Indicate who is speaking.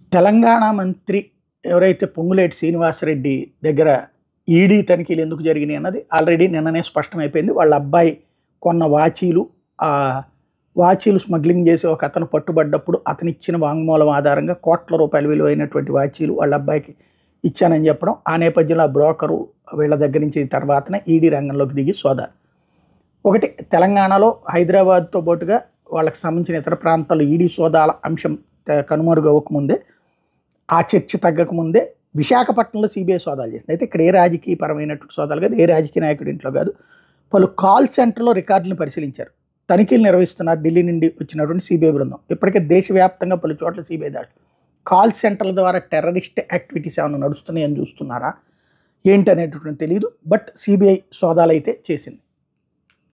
Speaker 1: తెలంగాణ మంత్రి ఎవరైతే పొంగులేటి శ్రీనివాసరెడ్డి దగ్గర ఈడీ తనిఖీలు ఎందుకు జరిగినాయి అన్నది ఆల్రెడీ నిన్ననే స్పష్టమైపోయింది వాళ్ళ అబ్బాయి కొన్న వాచీలు ఆ వాచీలు స్మగ్లింగ్ చేసి ఒక అతను పట్టుబడ్డప్పుడు అతను ఇచ్చిన వాంగ్మూలం ఆధారంగా కోట్ల రూపాయల విలువైనటువంటి వాచీలు వాళ్ళ అబ్బాయికి ఇచ్చానని చెప్పడం ఆ నేపథ్యంలో ఆ బ్రోకరు వీళ్ళ దగ్గర నుంచి తర్వాతనే ఈడీ రంగంలోకి దిగి సోదారు ఒకటి తెలంగాణలో హైదరాబాద్తో పాటుగా వాళ్ళకి సంబంధించిన ఇతర ప్రాంతాల్లో ఈడీ సోదాల అంశం త- కనుమరుగవ్వకముందే ఆ చర్చ తగ్గకముందే విశాఖపట్నంలో సిబిఐ సోదాలు చేసింది అయితే ఇక్కడ ఏ రాజకీయ పరమైనటువంటి సోదాలు కాదు ఏ రాజకీయ నాయకుడి ఇంట్లో కాదు పలు కాల్ సెంటర్లో రికార్డులను పరిశీలించారు తనిఖీలు నిర్వహిస్తున్నారు ఢిల్లీ నుండి వచ్చినటువంటి సిబిఐ బృందం ఇప్పటికే దేశవ్యాప్తంగా పలు చోట్ల సిబిఐ దాడులు కాల్ సెంటర్ల ద్వారా టెర్రరిస్ట్ యాక్టివిటీస్ ఏమైనా నడుస్తున్నాయని చూస్తున్నారా ఏంటి అనేటటువంటి తెలియదు బట్ సిబిఐ సోదాలు అయితే చేసింది